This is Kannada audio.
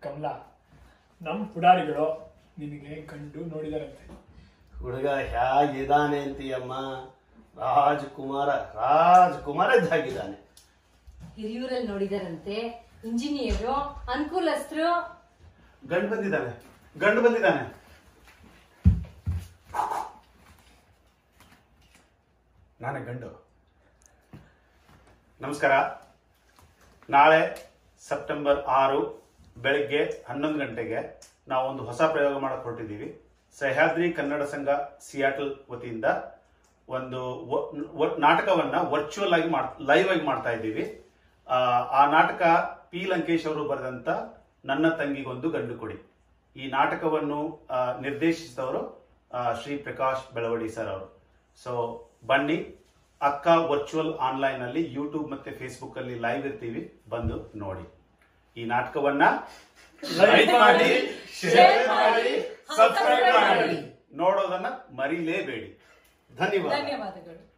ಕಮಲ ನಮ್ ಪುಡಾರಿಗಳು ನಿನಗೆ ಕಂಡು ನೋಡಿದಾರಂತೆ ಹುಡುಗ ಹೇಗಿದ್ದಾನೆ ಅಂತೀಯಮ್ಮ ರಾಜ್ಕುಮಾರ ರಾಜ್ಕುಮಾರ ಇದ್ದಾಗಿದ್ದಾನೆ ಹಿರಿಯೂರಲ್ಲಿ ನೋಡಿದಾರಂತೆ ಇಂಜಿನಿಯರು ಅನುಕೂಲಸ್ಥರು ಗಂಡು ಬಂದಿದ್ದಾನೆ ಗಂಡು ಬಂದಿದ್ದಾನೆ ನಾನೇ ಗಂಡು ನಮಸ್ಕಾರ ನಾಳೆ ಸೆಪ್ಟೆಂಬರ್ ಆರು ಬೆಳಗ್ಗೆ ಹನ್ನೊಂದು ಗಂಟೆಗೆ ನಾವು ಒಂದು ಹೊಸ ಪ್ರಯೋಗ ಮಾಡಕ್ ಹೊರಟಿದ್ದೀವಿ ಸಹ್ಯಾದ್ರಿ ಕನ್ನಡ ಸಂಘ ಸಿಯಾಟಲ್ ವತಿಯಿಂದ ಒಂದು ವ- ವ- ನಾಟಕವನ್ನ ವರ್ಚುವಲ್ ಆಗಿ ಮಾಡ್ ಲೈವ್ ಆಗಿ ಮಾಡ್ತಾ ಇದ್ದೀವಿ ಆ, ಆ ನಾಟಕ ಪಿ ಲಂಕೇಶ್ ಅವರು ಬರೆದಂತ ನನ್ನ ತಂಗಿಗೊಂದು ಗಂಡು ಕೊಡಿ ಈ ನಾಟಕವನ್ನು ಆ, ನಿರ್ದೇಶಿಸಿದವರು ಆ, ಶ್ರೀ ಪ್ರಕಾಶ್ ಬೆಳವಡಿ ಸರ್ ಅವರು ಸೊ ಬನ್ನಿ ಅಕ್ಕ ವರ್ಚುವಲ್ ಆನ್ಲೈನ್ ಅಲ್ಲಿ ಯೂಟ್ಯೂಬ್ ಮತ್ತೆ ಫೇಸ್ಬುಕ್ ಅಲ್ಲಿ ಲೈವ್ ಇರ್ತೀವಿ ಬಂದು ನೋಡಿ ಈ ನಾಟಕವನ್ನ ಲೈಕ್ ಮಾಡಿ ಶೇರ್ ಮಾಡಿ ಸಬ್ಸ್ಕ್ರೈಬ್ ಮಾಡಿ ನೋಡೋದನ್ನ ಮರಿಲೇಬೇಡಿ ಧನ್ಯವಾದ ಧನ್ಯವಾದಗಳು